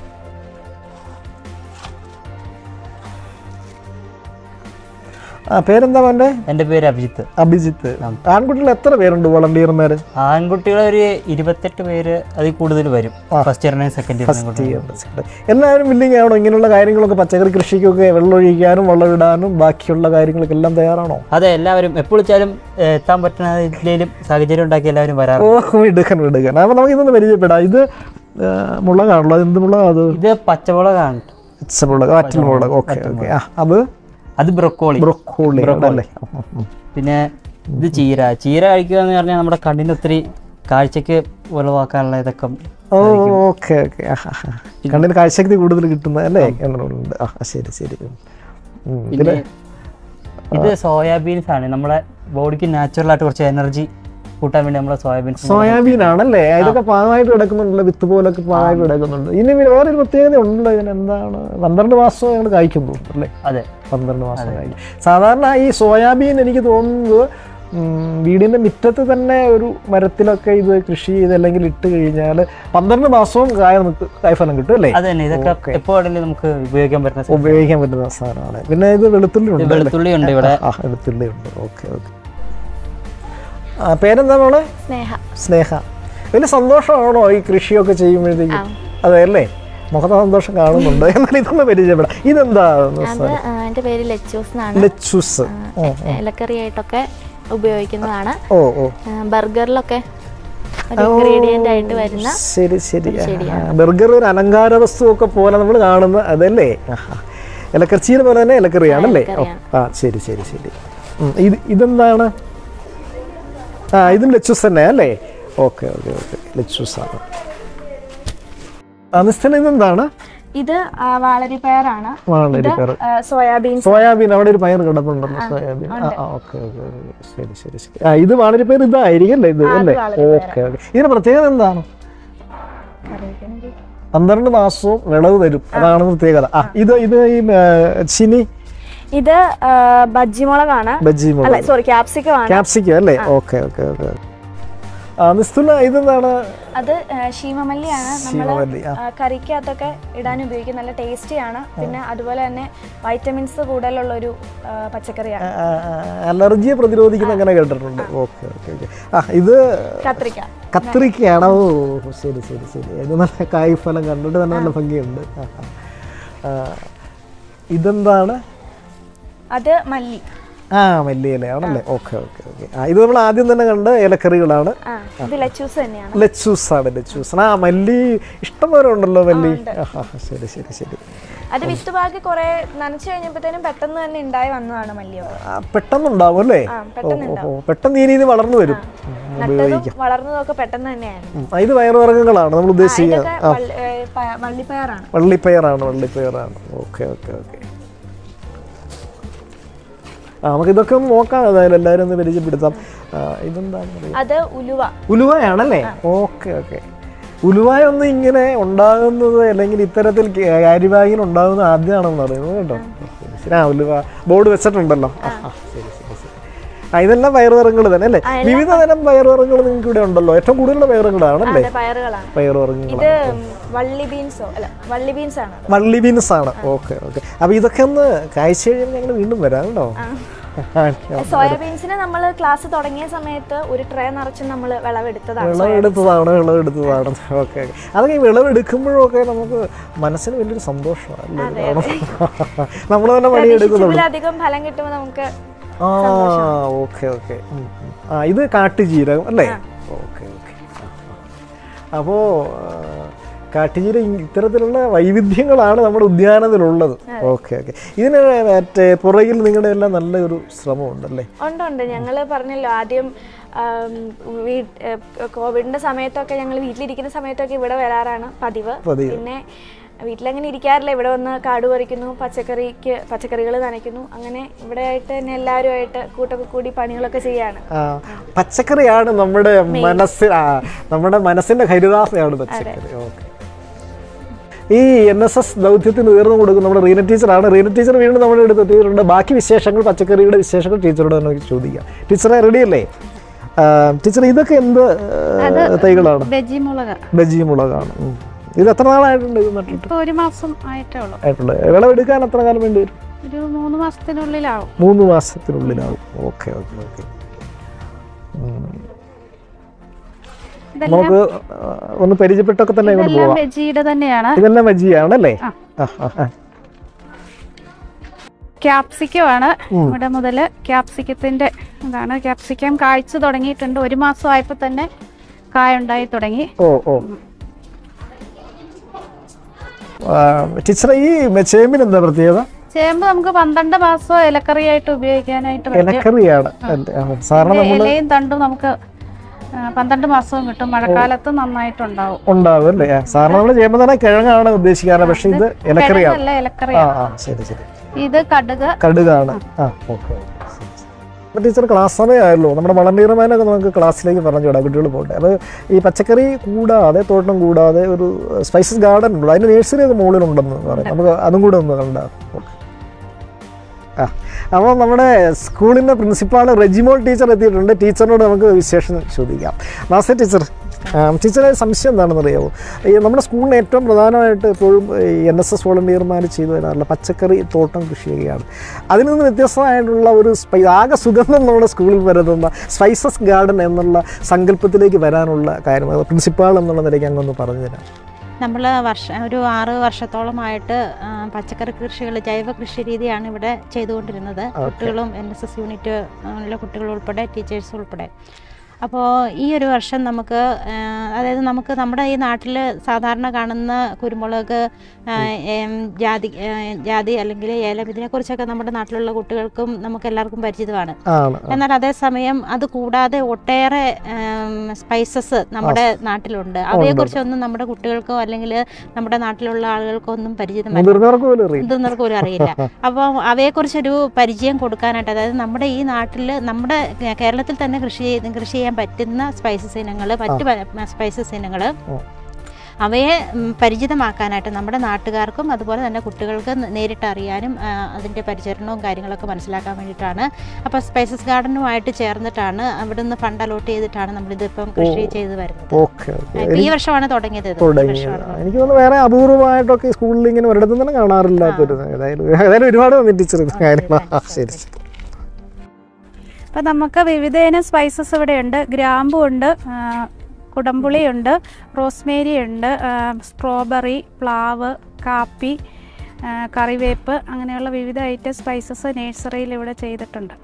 ആ പേരെന്താ മോൻ്റെ എൻ്റെ പേര് അഭിജിത്ത് അഭിജിത്ത് ആൺകുട്ടികൾ എത്ര പേരുണ്ട് വളണ്ടിയർമാർ ആൺകുട്ടികൾ ഒരു ഇരുപത്തെട്ട് പേര് അതിൽ കൂടുതൽ വരും ഫസ്റ്റ് ഇയറിനെയും സെക്കൻഡ് ഇയറിനെയും എല്ലാവരും വില്ലിങ് ആണോ ഇങ്ങനെയുള്ള കാര്യങ്ങളൊക്കെ പച്ചക്കറി കൃഷിക്കൊക്കെ വെള്ളമൊഴിക്കാനും വളമിടാനും ബാക്കിയുള്ള കാര്യങ്ങൾക്കെല്ലാം തയ്യാറാണോ അതെ എല്ലാവരും എപ്പോൾ വിളിച്ചാലും ഏഹ്, എത്താൻ പറ്റുന്ന ഇതിലേലും സാഹചര്യം ഉണ്ടാക്കി എല്ലാവരും വരാറ് ഓ വിടുക്കൻ വിടുക്കൻ അപ്പോൾ നമുക്ക് ഇതൊന്ന് പരിചയപ്പെടാം ഇത് ആ, മുളകാണല്ലോ അത് എന്ത് മുളകാ അത് ഇത് പച്ചമുളകാണ് പച്ചമുളക് വറ്റൽ മുളക് ഓക്കെ ഓക്കെ ആ അത് അത് ബ്രൊക്കോളി ബ്രൊക്കോളി അല്ലേ പിന്നെ ഇത് ചീര ചീര കഴിക്കുക എന്ന് പറഞ്ഞാൽ നമ്മുടെ കണ്ണിന് ഒത്തിരി കാഴ്ചക്ക് ഉളവാക്കാനുള്ള ഇതൊക്കെ ഓ ഓക്കെ ഓക്കെ കണ്ണിന് കാഴ്ചശക്തി കൂടുതൽ കിട്ടുന്ന അല്ലേ എന്നുണ്ട് ആ ശരി ശരി ഉം. പിന്നെ ഇത് സോയാബീൻസ് ആണ് നമ്മുടെ ബോഡിക്ക് നാച്ചുറൽ ആയിട്ട് കുറച്ച് എനർജി കൂട്ടാൻ വേണ്ടി നമ്മളെ സോയാബീൻസ് സോയാബീൻ ആണല്ലേ ഇതൊക്കെ പാകമായിട്ട് കിടക്കുന്നുണ്ടല്ലോ വിത്ത് പോലൊക്കെ പാകമായിട്ട് കിടക്കുന്നുണ്ട് ഇനി പിന്നെ വേറൊരു പ്രത്യേകത ഉണ്ടല്ലോ ഇതിന് എന്താണ് പന്ത്രണ്ട് മാസം ഞങ്ങൾ കായ്ക്കുന്നു അല്ലേ അതെ പന്ത്രണ്ട് മാസം കായ്ക്കും സാധാരണ ഈ സോയാബീൻ എനിക്ക് തോന്നുന്നത് ഉം, വീടിന്റെ മുറ്റത്ത് തന്നെ ഒരു മരത്തിലൊക്കെ ഇത് കൃഷി ചെയ്ത് അല്ലെങ്കിൽ ഇട്ട് കഴിഞ്ഞാൽ പന്ത്രണ്ട് മാസവും കായ നമുക്ക് കായ്ഫലം കിട്ടും അല്ലേ അത് തന്നെ ഇതൊക്കെ എപ്പോൾ വേണമെങ്കിലും നമുക്ക് ഉപയോഗിക്കാൻ പറ്റുന്ന സാധനം. ഉപയോഗിക്കാൻ പറ്റുന്ന സാധനമാണ് പിന്നെ ഇത് വെളുത്തുള്ളി ഉണ്ട് അല്ലേ? വെളുത്തുള്ളി ഉണ്ട് ഇവിടെ ആ വെളുത്തുള്ളി ഉണ്ട് ഓക്കെ ഓക്കെ ആ പേരെന്താ മോളെ സ്നേഹ സ്നേഹ വലിയ സന്തോഷമാണോ ഈ കൃഷിയൊക്കെ ചെയ്യുമ്പോഴത്തേക്കും അതെ അല്ലേ മുഖത്തെ സന്തോഷം കാണുന്നുണ്ട് എന്നാൽ ഇതൊന്ന് പരിചയപ്പെടാം ഇതെന്താ അത് ആ, എൻ്റെ പേര് ലച്ചൂസ് എന്നാണ് ലെച്ചൂസ് ഇലക്കറിയായിട്ടൊക്കെ ഉപയോഗിക്കുന്നതാണ് ഓ ഓ ആ, ബർഗറിലൊക്കെ ഒരു ഇൻഗ്രീഡിയൻ്റ് ആയിട്ട് വരുന്ന ശരി ശരി ബർഗർ ഒരു അലങ്കാര വസ്തുവൊക്കെ പോലെ നമ്മൾ കാണുന്ന അതല്ലേ ആഹാ. ഇലക്കറിച്ചീര പോലെ തന്നെ ഇലക്കറിയാണല്ലേ ഓ, ആ ശരി ശരി ശരി ഉം, ഇത് ഇതെന്താണ് ആ ഇതും ലച്ചൂസ് തന്നെ അല്ലേ ഓക്കെ ഓക്കെ ഓക്കെ ലച്ചൂസ് ആണ് ആ നിസ്തന ഇതെന്താണ് ഇത് ആ, വാളരി പയറാണ് വാളരി പയർ ആ, സോയാബീൻസ് സോയാബീൻ അവിടെ ഒരു പയർ കിടപ്പുണ്ടല്ലോ സോയാബീൻ ആ ഓക്കെ ഓക്കെ ശരി ശരി ശരി ആ ഇത് വളരെ പേര് ഇതായിരിക്കും അല്ലേ ഇത് അല്ലേ ഓക്കെ ഓക്കെ ഇതിന്റെ പ്രത്യേകത എന്താണ് പന്ത്രണ്ട് മാസവും വിളവ് തരും അതാണ് പ്രത്യേകത ആ ഇത് ഇത് ഈ ആ, ചിനി ഇത് ആ, ബജ്ജിമുളകാണ് ബജ്ജി അല്ല മുളക് സോറി ക്യാപ്സിക്കം ആണ് ക്യാപ്സിക്കം അല്ലേ ഓക്കെ ഓക്കെ ഓക്കെ ആ നിസ്തുല ഇതെന്താണ് അത് ആ, ശീമമല്ലിയാണ് നമ്മൾ ശീമവല്ലി ആ കറിക്കകത്തൊക്കെ ഇടാൻ ഉപയോഗിക്കും നല്ല ടേസ്റ്റിയാണ് പിന്നെ അതുപോലെ തന്നെ വൈറ്റമിൻസ് കൂടുതലുള്ള ഒരു ആ, പച്ചക്കറിയാണ് ആ, ആ, അലർജിയെ പ്രതിരോധിക്കുന്ന അങ്ങനെ കേട്ടിട്ടുണ്ട് ഓക്കെ ഓക്കെ ഓക്കെ ആ ഇത് കത്രിക്ക കത്രിക്കയാണോ ഓ ശരി ശരി ശരി ഇത് നല്ല കായ്ഫലം കണ്ടിട്ട് തന്നെ നല്ല ഭംഗിയുണ്ട് ആ, ആ. ആ, ഇതെന്താണ് അത് മല്ലി ആ വലിയ ഇലയാണല്ലേ ഓക്കെ ഓക്കെ ഓക്കെ ആ ഇത് നമ്മൾ ആദ്യം തന്നെ കണ്ട ഇലക്കറികളാണ് ആ ഇത് ലച്ചൂസ് തന്നെയാണ് ലച്ചൂസ് ആണ് ലച്ചൂസ് ആ മല്ലി ഇഷ്ടംപോലെ ഉണ്ടല്ലോ മല്ലി ആ, ആ, ശരി ശരി ശരി അത് വിത്തുപാകി കുറെ നനച്ചു കഴിഞ്ഞപ്പോഴത്തേനും പെട്ടെന്ന് തന്നെ ഉണ്ടായി വന്നതാണ് മല്ലിയൊക്കെ ആ, പെട്ടെന്നുണ്ടാവും അല്ലേ ആ ഓ പെട്ടെന്ന് ഓ, ഓ പെട്ടെന്ന് ഈ രീതി വളർന്നു വരും ഉം, നട്ടതും വളർന്നതൊക്കെ പെട്ടെന്ന് തന്നെയാണ് ഉം, ആ, ഇത് പയറുവർഗ്ഗങ്ങളാണ് നമ്മൾ ഉദ്ദേശിക്കുക ഇതൊക്കെ വള്ളി- ഏ, പ- വള്ളിപ്പയറാണ് വള്ളിപ്പയറാണ് വള്ളിപ്പയറാണ് ഓക്കെ ഓക്കെ ഓക്കെ ആ നമുക്ക് ഇതൊക്കെ ഒന്ന് നോക്കാം ഏതായാലും എല്ലാവരും ഒന്ന് പരിചയപ്പെടുത്താം ആ, ഇതെന്താണെന്ന് അറിയാം അത് ഉലുവ ഉലുവയാണല്ലേ ഓക്കെ ഓക്കെ ഉലുവായ ഒന്നും ഇങ്ങനെ ഉണ്ടാകുന്നത് അല്ലെങ്കിൽ ഇത്തരത്തിൽ കാര്യവാഹിയിൽ ഉണ്ടാകുന്നത് ആദ്യമാണെന്ന് അറിയുന്നത് കേട്ടോ ശരി, ശരി ആ ഉലുവ ബോർഡ് വെച്ചിട്ടുണ്ടല്ലോ ആ, ആ, ശരി ശരി ശരി ആ ഇതെല്ലാം പയറുവർഗ്ഗങ്ങൾ തന്നെ അല്ലേ വിവിധ തരം പയറുവർഗ്ഗങ്ങൾ നിങ്ങൾക്ക് ഇവിടെ ഉണ്ടല്ലോ ഏറ്റവും കൂടുതലുള്ള പയറുകളാണല്ലേ അതെ പയറുകളാണ് പയറുവർഗ്ഗങ്ങൾ ഇത് വള്ളി ബീൻസോ അല്ല വള്ളി ബീൻസ് ആണ് അത്. വള്ളി ബീൻസ് ആണ് ഓക്കെ ഓക്കെ അപ്പൊ ഇതൊക്കെ ഒന്ന് കാഴ്ച കഴിഞ്ഞാൽ ഞങ്ങൾ വീണ്ടും വരാം കേട്ടോ സോയാബീൻസിന് നമ്മൾ ക്ലാസ് തുടങ്ങിയ സമയത്ത് ഒരു ട്രേ നിറച്ച് നമ്മൾ വിളവെടുത്തതാണ് വിളവെടുത്തതാണ് വിളവെടുത്തതാണ് ഓക്കെ ഓക്കെ അതൊക്കെ ഈ വിളവെടുക്കുമ്പോഴൊക്കെ നമുക്ക് മനസ്സിന് വലിയൊരു സന്തോഷമാണ് അല്ലേ നമ്മൾ തന്നെ പണിയെടുക്കുന്നുള്ളൂ ഇതിലധികം ഫലം കിട്ടുമ്പോൾ നമുക്ക് ആ ഓക്കെ ഓക്കെ ആ ഇത് കാട്ടുജീരകം അല്ലേ ഓക്കെ ഓക്കെ അപ്പോൾ കാട്ടുജീര ഇത്തരത്തിലുള്ള വൈവിധ്യങ്ങളാണ് നമ്മുടെ ഉദ്യാനത്തിലുള്ളത് ഓക്കെ ഓക്കെ ഇതിന് മറ്റേ പുറകിൽ നിങ്ങളുടെ എല്ലാം നല്ലൊരു ശ്രമമുണ്ടല്ലേ ഉണ്ട് ഉണ്ട് ഞങ്ങൾ പറഞ്ഞല്ലോ ആദ്യം ആം, വീ- ഏ, കോവിഡിന്റെ സമയത്തൊക്കെ ഞങ്ങൾ വീട്ടിലിരിക്കുന്ന സമയത്തൊക്കെ ഇവിടെ വരാറാണ് പതിവ് പതിവ്. പിന്നെ വീട്ടിലങ്ങനെ ഇരിക്കാറില്ല ഇവിടെ വന്ന് കാട് പറിക്കുന്നു പച്ചക്കറിക്ക് പച്ചക്കറികൾ നനയ്ക്കുന്നു അങ്ങനെ ഇവിടെ ആയിട്ട് തന്നെ എല്ലാവരുമായിട്ട് കൂട്ടൊക്കെ കൂടി പണികളൊക്കെ ചെയ്യാണ് ആ, പച്ചക്കറിയാണ് നമ്മുടെ മനസ്സിൽ ആ, നമ്മുടെ മനസ്സിന്റെ ഹരിതാസയാണ് പച്ചക്കറി ഓക്കെ ഈ എൻ എസ് എസ് ദൗത്യത്തിന് ഉയർന്നു കൊടുക്കുന്ന നമ്മുടെ റീന ടീച്ചറാണ് റീന ടീച്ചർ വീണ്ടും നമ്മുടെ അടുത്ത് എത്തിയിട്ടുണ്ട് ബാക്കി വിശേഷങ്ങൾ പച്ചക്കറിയുടെ വിശേഷങ്ങൾ ടീച്ചറോട് തന്നെ നമുക്ക് ചോദിക്കാം ടീച്ചറെ റെഡിയല്ലേ ആ, ടീച്ചർ ഇതൊക്കെ എന്ത് ആ, തൈകളാണ് ബജി മുളക് ബജി മുളകാണ് ഉം. ഇത് എത്ര നാളായിട്ടുണ്ട് ഇത് നട്ടിട്ട് ഇപ്പോൾ ഒരു മാസം ആയിട്ടേ ഉള്ളൂ ആയിട്ടുണ്ട് വിളവെടുക്കാൻ എത്ര കാലം വേണ്ടി വരും ഒരു മൂന്ന് മാസത്തിനുള്ളിലാവും മൂന്ന് മാസത്തിനുള്ളിലാവും ഓക്കെ ഓക്കെ ഓക്കെ ഇതെല്ലാം നമുക്ക് ആ, ഒന്ന് പരിചയപ്പെട്ടൊക്കെ തന്നെ ഇങ്ങോട്ട് ഇതെല്ലാം പോവാം വെജിയുടെ തന്നെയാണ് ഇതെല്ലാം വജിയാണല്ലേ ആ. ആ ആ ആ ക്യാപ്സിക്കം ആണ് ഇവിടെ മുതൽ ക്യാപ്സിക്കത്തിന്റെ ഇതാണ് ക്യാപ്സിക്കം കായ്ച്ചു തുടങ്ങിയിട്ടുണ്ട് ഒരു മാസം ആയപ്പോൾ തന്നെ കായ ഉണ്ടായി തുടങ്ങി ഓ ഓ ആ, ടീച്ചറെ ഈ ചേമ്പിന് എന്താ പ്രത്യേകത ചേമ്പ് നമുക്ക് പന്ത്രണ്ട് മാസം ഇലക്കറിയായിട്ട് ഉപയോഗിക്കാനായിട്ട് പറ്റും ഇലക്കറിയാണ് അല്ലേ ആ, സാധാരണ ഇതിന്റെ നമ്മൾ ഇലയും തണ്ടും നമുക്ക് ആ, പന്ത്രണ്ട് മാസവും കിട്ടും മഴക്കാലത്ത് നന്നായിട്ടുണ്ടാവും ഉണ്ടാവും അല്ലേ ആ, സാധാരണ നമ്മൾ ചേമ്പ് തന്നെ കിഴങ്ങാണ് ഉദ്ദേശിക്കാറ് പക്ഷെ ഇത് ഇലക്കറിയാണ് കിഴങ്ങല്ല ഇലക്കറി ആ ആ ശരി ശരി ഇത് കടുക് കടുകാണ് ആ ഓക്കെ ടീച്ചർ ക്ലാസ് സമയമായല്ലോ നമ്മുടെ വളണ്ടിയർമാനൊക്കെ നമുക്ക് ക്ലാസ്സിലേക്ക് പറഞ്ഞു വിടാം കുട്ടികൾ പോകട്ടെ അപ്പോൾ ഈ പച്ചക്കറി കൂടാതെ തോട്ടം കൂടാതെ ഒരു സ്പൈസസ് ഗാർഡൻ ഉണ്ട് അതിൻ്റെ നേഴ്സറി ഒക്കെ മുകളിലുണ്ടെന്ന് പറയും നമുക്ക് അതും കൂടെ ഒന്ന് കണ്ടാ ഓക്കെ ആ അപ്പോൾ നമ്മുടെ സ്കൂളിൻ്റെ പ്രിൻസിപ്പാൾ റെജിമോൾ ടീച്ചർ എത്തിയിട്ടുണ്ട് ടീച്ചറിനോട് നമുക്ക് വിശേഷം ചോദിക്കാം നമസ്തേ ടീച്ചർ ടീച്ചറെ സംശയം എന്താണെന്ന് അറിയാമോ ഈ നമ്മുടെ സ്കൂളിന് ഏറ്റവും പ്രധാനമായിട്ട് എപ്പോഴും എൻ എസ് എസ് വോളണ്ടിയർമാർ ചെയ്തു വരാറുള്ള പച്ചക്കറി തോട്ടം കൃഷി ചെയ്യുകയാണ് അതിൽ നിന്ന് വ്യത്യസ്തമായിട്ടുള്ള ഒരു സ്പൈ ആകെ സുഗന്ധം നമ്മുടെ സ്കൂളിൽ വരുന്ന സ്പൈസസ് ഗാർഡൻ എന്നുള്ള സങ്കല്പത്തിലേക്ക് വരാനുള്ള കാര്യം അത് പ്രിൻസിപ്പാൾ എന്നുള്ള നിലയ്ക്ക് അങ്ങൊന്ന് പറഞ്ഞു തരാം നമ്മൾ വർഷ ഒരു ആറ് വർഷത്തോളമായിട്ട് ആ, പച്ചക്കറി കൃഷികൾ ജൈവ കൃഷി രീതിയാണ് ഇവിടെ ചെയ്തുകൊണ്ടിരുന്നത് കുട്ടികളും എൻ എസ് എസ് യൂണിറ്റ് ഉള്ള കുട്ടികൾ ഉൾപ്പെടെ ടീച്ചേഴ്സ് ഉൾപ്പെടെ അപ്പോൾ ഈ ഒരു വർഷം നമുക്ക് ആ, അതായത് നമുക്ക് നമ്മുടെ ഈ നാട്ടിൽ സാധാരണ കാണുന്ന കുരുമുളക് ആ, ഏം, ജാതി ആ, ജാതി അല്ലെങ്കിൽ ഏലം ഇതിനെക്കുറിച്ചൊക്കെ നമ്മുടെ നാട്ടിലുള്ള കുട്ടികൾക്കും നമുക്ക് എല്ലാവർക്കും പരിചിതമാണ് ആണ് എന്നാൽ അതേസമയം അത് കൂടാതെ ഒട്ടേറെ സ്പൈസസ് നമ്മുടെ നാട്ടിലുണ്ട് അവയെക്കുറിച്ചൊന്നും നമ്മുടെ കുട്ടികൾക്കോ അല്ലെങ്കിൽ നമ്മുടെ നാട്ടിലുള്ള ആളുകൾക്കോ ഒന്നും പരിചിതമല്ല മുതിർന്നവർക്ക് പോലും അറിയില്ല ഇതൊന്നും പോലും അറിയില്ല അപ്പോൾ അവയെക്കുറിച്ചൊരു പരിചയം കൊടുക്കാനായിട്ട് അതായത് നമ്മുടെ ഈ നാട്ടിൽ നമ്മുടെ കേ- കേരളത്തിൽ തന്നെ കൃഷി ചെയ്ത് കൃഷി ചെയ്യാൻ പറ്റുന്ന സ്പൈസസ് ഇനങ്ങൾ മറ്റ് സ്പൈസസ് ഇനങ്ങൾ ഓ. അവയെ ഉം, പരിചിതമാക്കാനായിട്ട് നമ്മുടെ നാട്ടുകാർക്കും അതുപോലെ തന്നെ കുട്ടികൾക്ക് ന- നേരിട്ട് അറിയാനും ആ, അതിൻ്റെ പരിചരണവും കാര്യങ്ങളൊക്കെ മനസ്സിലാക്കാൻ വേണ്ടിയിട്ടാണ് അപ്പോൾ സ്പൈസസ് ഗാർഡനുമായിട്ട് ചേർന്നിട്ടാണ് അവിടുന്ന് ഫണ്ട് അലോട്ട് ചെയ്തിട്ടാണ് നമ്മളിതിപ്പം കൃഷി ചെയ്ത് വരുന്നത് ഓക്കെ ഓക്കെ ഇപ്പൊ ഈ വർഷമാണ് തുടങ്ങിയത് ഇത്. ഈ തുടങ്ങിയത് വർഷമാണ് എനിക്ക് തോന്നുന്നു വേറെ അപൂർവമായിട്ടൊക്കെ സ്കൂളിൽ ഇങ്ങനെ ഒരിടത്തും തന്നെ കാണാറില്ലാത്തൊരു ഏതായാലും ഏതായാലും ഒരുപാട് നന്ദി ടീച്ചർ കാര്യങ്ങൾ ആ, ശരി ശരി അപ്പം നമുക്ക് വിവിധ ഇനം സ്പൈസസ് ഇവിടെ ഉണ്ട് ഗ്രാമ്പു ഉണ്ട് ആ, കുടംപുളിയുണ്ട് റോസ്മേരി ഉണ്ട് ആ, സ്ട്രോബെറി പ്ലാവ് കാപ്പി ആ, കറിവേപ്പ് അങ്ങനെയുള്ള വിവിധ ഐറ്റം സ്പൈസസ് നേഴ്സറിയിൽ ഇവിടെ ചെയ്തിട്ടുണ്ട്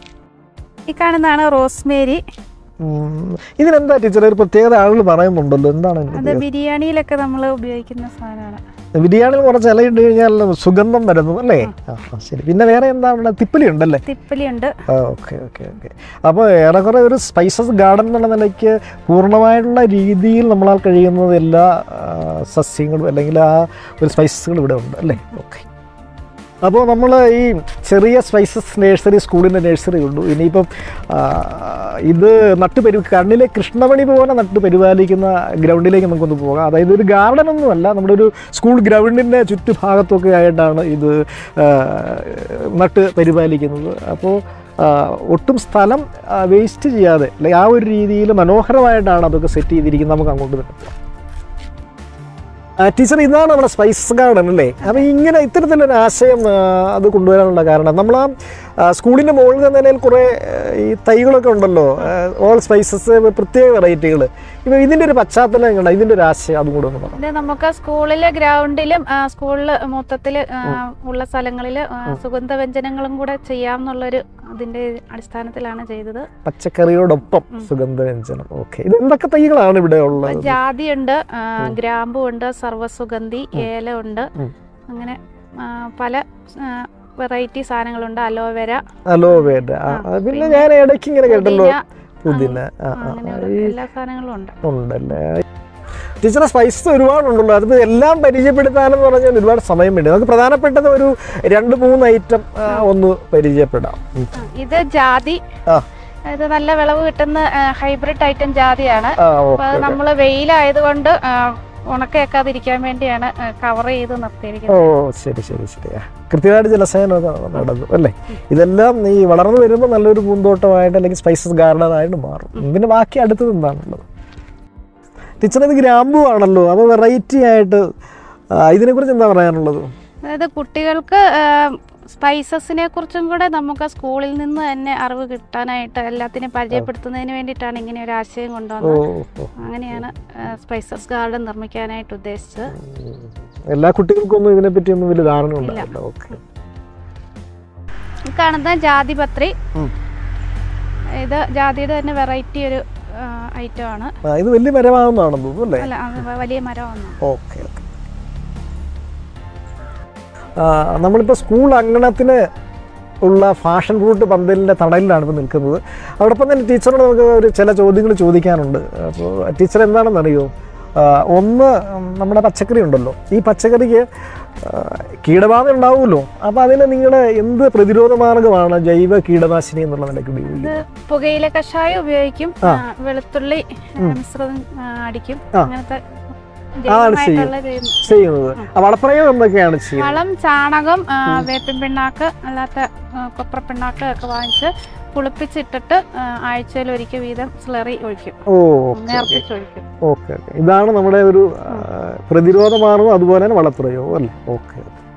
ഈ കാണുന്നതാണ് റോസ്മേരി ഉം. ഇതിനെന്താ ടീച്ചർ ഒരു പ്രത്യേകത ആളുകൾ പറയുന്നുണ്ടല്ലോ എന്താണ് ഇതിന്റെ അത് ബിരിയാണിയിലൊക്കെ നമ്മൾ ഉപയോഗിക്കുന്ന സാധനമാണ് ബിരിയാണിയിൽ കുറച്ച് ഇലയിട്ട് കഴിഞ്ഞാൽ സുഗന്ധം വരുന്നു അല്ലേ ആ ആ, ശരി പിന്നെ വേറെ എന്താണ് തിപ്പലി ഉണ്ടല്ലേ തിപ്പലിയുണ്ട് ഓക്കെ ഓക്കെ ഓക്കെ അപ്പോൾ ഏറെക്കുറെ ഒരു സ്പൈസസ് ഗാർഡൻ എന്നുള്ള നിലയ്ക്ക് പൂർണ്ണമായിട്ടുള്ള രീതിയിൽ നമ്മളാൽ കഴിയുന്നത് എല്ലാ ആ, സസ്യങ്ങളും അല്ലെങ്കിൽ ആ ഒരു സ്പൈസസുകൾ ഇവിടെ ഉണ്ട് അല്ലേ ഓക്കെ അപ്പോൾ നമ്മൾ ഈ ചെറിയ സ്പൈസസ് നഴ്സറി സ്കൂളിൻ്റെ നഴ്സറി ഉള്ളൂ ഇനിയിപ്പം ആ, ഇത് നട്ട് പരി കണ്ണിലെ കൃഷ്ണമണി പോലെ നട്ട് പരിപാലിക്കുന്ന ഗ്രൗണ്ടിലേക്ക് നമുക്കൊന്ന് പോകാം അതായത് ഒരു ഗാർഡൻ ഒന്നുമല്ല നമ്മുടെ ഒരു സ്കൂൾ ഗ്രൗണ്ടിൻ്റെ ചുറ്റുഭാഗത്തൊക്കെ ആയിട്ടാണ് ഇത് ആ, നട്ട് പരിപാലിക്കുന്നത് അപ്പോൾ ആ, ഒട്ടും സ്ഥലം വേസ്റ്റ് ചെയ്യാതെ അല്ലെങ്കിൽ ആ ഒരു രീതിയിൽ മനോഹരമായിട്ടാണ് അതൊക്കെ സെറ്റ് ചെയ്തിരിക്കുന്നത് നമുക്ക് അങ്ങോട്ട് തന്നെ പോകാം ആ, ടീച്ചർ ഇതാണ് നമ്മുടെ സ്പൈസസ് ഗാർഡൻ അല്ലേ അപ്പോൾ ഇങ്ങനെ ഇത്തരത്തിലൊരു ആശയം ആ, അത് കൊണ്ടുവരാനുള്ള കാരണം നമ്മൾ ആ ആ, സ്കൂളിൻ്റെ മുകളിൽ നിലയിൽ കുറേ ആ, ഈ തൈകളൊക്കെ ഉണ്ടല്ലോ ഓൾ സ്പൈസസ് പ്രത്യേക വെറൈറ്റികൾ ഇപ്പോൾ ഇതിൻ്റെ ഒരു പശ്ചാത്തലം എങ്ങനെ ഇതിൻ്റെ ഒരു ആശയം അതും കൂടെ ഒന്ന് പറയാം ഇത് നമുക്ക് സ്കൂളിലെ ഗ്രൗണ്ടിലും സ്കൂളിൽ മൊത്തത്തിൽ ഉള്ള സ്ഥലങ്ങളിൽ സുഗന്ധവ്യഞ്ജനങ്ങളും കൂടെ ചെയ്യാമെന്നുള്ളൊരു അതിൻ്റെ അടിസ്ഥാനത്തിലാണ് ചെയ്തത് പച്ചക്കറിയോടൊപ്പം സുഗന്ധവ്യഞ്ജനം ഓക്കെ ഇത് എന്തൊക്കെ തൈകളാണ് ഇവിടെ ഉള്ളത് ജാതിയുണ്ട് ആ, ഗ്രാമ്പുണ്ട് സർവ്വസുഗന്ധി ഏലമുണ്ട് ഉം. അങ്ങനെ ആ, പല വെറൈറ്റി സാധനങ്ങളുണ്ട് അലോവേര അലോവേര ആ, ആ, ആ, പിന്നെ പിന്നെ ഞാൻ ഇടയ്ക്ക് ഇങ്ങനെ കേട്ടല്ലോ പുതിന, പുതിന ആ, ആ, ആ, അങ്ങനെയുള്ള ഈ എല്ലാ സാധനങ്ങളും ഉണ്ട് ഉണ്ടല്ലേ ടീച്ചറെ സ്പൈസസ് ഒരുപാടുണ്ടല്ലോ അത് എല്ലാം പരിചയപ്പെടുത്താനെന്ന് പറഞ്ഞാൽ ഒരുപാട് സമയം വേണ്ടി നമുക്ക് പ്രധാനപ്പെട്ടത് ഒരു രണ്ട് മൂന്ന് ഐറ്റം ഒന്ന് പരിചയപ്പെടാം ഉം. ആ, ഇത് ജാതി ആ. ഇത് നല്ല വിളവ് കിട്ടുന്ന ഹൈബ്രിഡ് ഐറ്റം ജാതിയാണ് ആ അപ്പൊ അത് ഓക്കെ നമ്മൾ വെയിലായതുകൊണ്ട് ആ, ഉണക്കേക്കാതിരിക്കാൻ വേണ്ടിയാണ് കവർ ചെയ്ത് ഓ നിർത്തിയിരിക്കുന്നത് ശരി ശരി ശരി ആ. കൃത്യമായിട്ട് ജലസേനമൊക്കെ നടന്നു അല്ലേ ഇതെല്ലാം ഈ വളർന്നു വരുമ്പോൾ നല്ലൊരു പൂന്തോട്ടമായിട്ട് അല്ലെങ്കിൽ സ്പൈസസ് ഗാർഡനായിട്ട് മാറും പിന്നെ ബാക്കി അടുത്തത് എന്താണുള്ളത് ടീച്ചർ ഇത് ഗ്രാമ്പു ആണല്ലോ അപ്പോൾ വെറൈറ്റി ആയിട്ട് ആ, ഇതിനെക്കുറിച്ച് എന്താ പറയാനുള്ളത് അതായത് കുട്ടികൾക്ക് സ്പൈസസിനെ കുറിച്ചും കൂടെ നമുക്ക് സ്കൂളിൽ നിന്ന് തന്നെ അറിവ് കിട്ടാനായിട്ട് എല്ലാത്തിനെയും പരിചയപ്പെടുത്തുന്നതിന് വേണ്ടിയിട്ടാണ് ഇങ്ങനെ ഒരു ആശയം ഓ കൊണ്ടുവന്നത് ഓ. അങ്ങനെയാണ് സ്പൈസസ് ഗാർഡൻ നിർമ്മിക്കാനായിട്ട് ഉദ്ദേശിച്ചത് എല്ലാ കുട്ടികൾക്കൊന്നും ഇതിനെപ്പറ്റി ഒന്നും വലിയ ധാരണ ഉണ്ടാവില്ല ഓക്കെ ഈ കാണുന്ന ജാതിപത്രി ഉം. ഇത് ജാതിയുടെ തന്നെ വെറൈറ്റി ഒരു ഐറ്റം ആണ് ആ, ഇത് വലിയ മരമാകുന്നതാണെന്ന് തോന്നുന്നു അല്ലേ അല്ല അത് വലിയ മരമാണ് ഓക്കെ ഓക്കെ നമ്മളിപ്പോൾ സ്കൂൾ അങ്കണത്തിന് ഉള്ള ഫാഷൻ ഫ്രൂട്ട് പന്തലിൻ്റെ തണലിലാണ് ഇപ്പോൾ നിൽക്കുന്നത് അതോടൊപ്പം തന്നെ ടീച്ചറോട് നമുക്ക് ഒരു ചില ചോദ്യങ്ങൾ ചോദിക്കാനുണ്ട് അപ്പോൾ ടീച്ചർ എന്താണെന്നറിയോ ആ, ഒന്ന് ഉം, നമ്മുടെ പച്ചക്കറി ഉണ്ടല്ലോ ഈ പച്ചക്കറിക്ക് ആ, കീടബാധ ഉണ്ടാവുമല്ലോ അപ്പോൾ അതിന് നിങ്ങൾ എന്ത് പ്രതിരോധ മാർഗമാണ് ജൈവ കീടനാശിനി എന്നുള്ള നിലയ്ക്ക് ഉപയോഗിക്കുന്നത് പുകയില കഷായം ഉപയോഗിക്കും ആ. ആ, വെളുത്തുള്ളി ഉം. മിശ്രിതം ആ, അടിക്കും ആ. അങ്ങനത്തെ അതാണ് ജൈവമായിട്ടുള്ള ചെയ്യും. ചെയ്യുന്നത് ആ വളപ്രയോഗം എന്തൊക്കെയാണ് ചെയ്യുന്നത് വളം ചാണകം ആ, വേപ്പിൻ പിണ്ണാക്ക് അല്ലാത്ത ആ, കൊപ്ര പിണ്ണാക്ക് ഒക്കെ വാങ്ങിച്ച് കുളിപ്പിച്ചിട്ടിട്ട് ആഴ്ചയിൽ ഒരിക്കൽ വീതം സ്ലറി ഒഴിക്കും ഓ ഓക്കെ നേർപ്പിച്ചൊഴിക്കും ഓക്കെ ഓക്കെ ഇതാണ് നമ്മുടെ ഒരു ആ, പ്രതിരോധ മാർഗം അതുപോലെ തന്നെ വളപ്രയോഗം അല്ലേ ഓക്കെ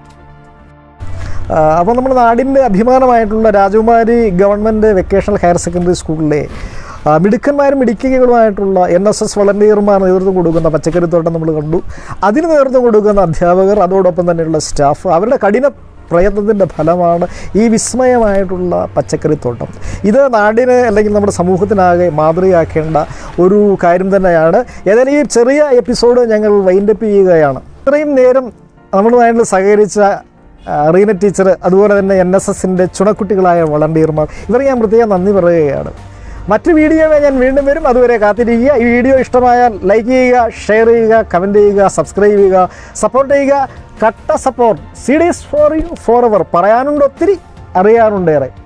അപ്പോൾ നമ്മുടെ നാടിൻ്റെ അഭിമാനമായിട്ടുള്ള രാജകുമാരി ഗവൺമെൻറ് വെക്കേഷണൽ ഹയർ സെക്കൻഡറി സ്കൂളിലെ ആ, മിടുക്കന്മാരും മിടുക്കികളുമായിട്ടുള്ള എൻ എസ് എസ് വളണ്ടിയർമാർ നേതൃത്വം കൊടുക്കുന്ന പച്ചക്കറിത്തോട്ടം നമ്മൾ കണ്ടു അതിന് നേതൃത്വം കൊടുക്കുന്ന അധ്യാപകർ അതോടൊപ്പം തന്നെയുള്ള സ്റ്റാഫ് അവരുടെ കഠിന പ്രയത്നത്തിൻ്റെ ഫലമാണ് ഈ വിസ്മയമായിട്ടുള്ള പച്ചക്കറിത്തോട്ടം ഇത് നാടിന് അല്ലെങ്കിൽ നമ്മുടെ സമൂഹത്തിനാകെ മാതൃകയാക്കേണ്ട ഒരു കാര്യം തന്നെയാണ് ഏതായാലും ഈ ചെറിയ എപ്പിസോഡ് ഞങ്ങൾ വൈൻഡപ്പ് ചെയ്യുകയാണ് ഇത്രയും നേരം നമ്മളുമായിട്ട് സഹകരിച്ച ആ, റീന ടീച്ചർ അതുപോലെ തന്നെ എൻ എസ് എസിൻ്റെ ചുണക്കുട്ടികളായ വളണ്ടിയർമാർ ഇവർ ഞാൻ പ്രത്യേകം നന്ദി പറയുകയാണ് മറ്റു വീഡിയോയെ ഞാൻ വീണ്ടും വരും അതുവരെ കാത്തിരിക്കുക ഈ വീഡിയോ ഇഷ്ടമായാൽ ലൈക്ക് ചെയ്യുക ഷെയർ ചെയ്യുക കമൻറ്റ് ചെയ്യുക സബ്സ്ക്രൈബ് ചെയ്യുക സപ്പോർട്ട് ചെയ്യുക കട്ട support CDs for you forever പറയാനുണ്ട് ഒത്തിരി അറിയാനുണ്ടേറെ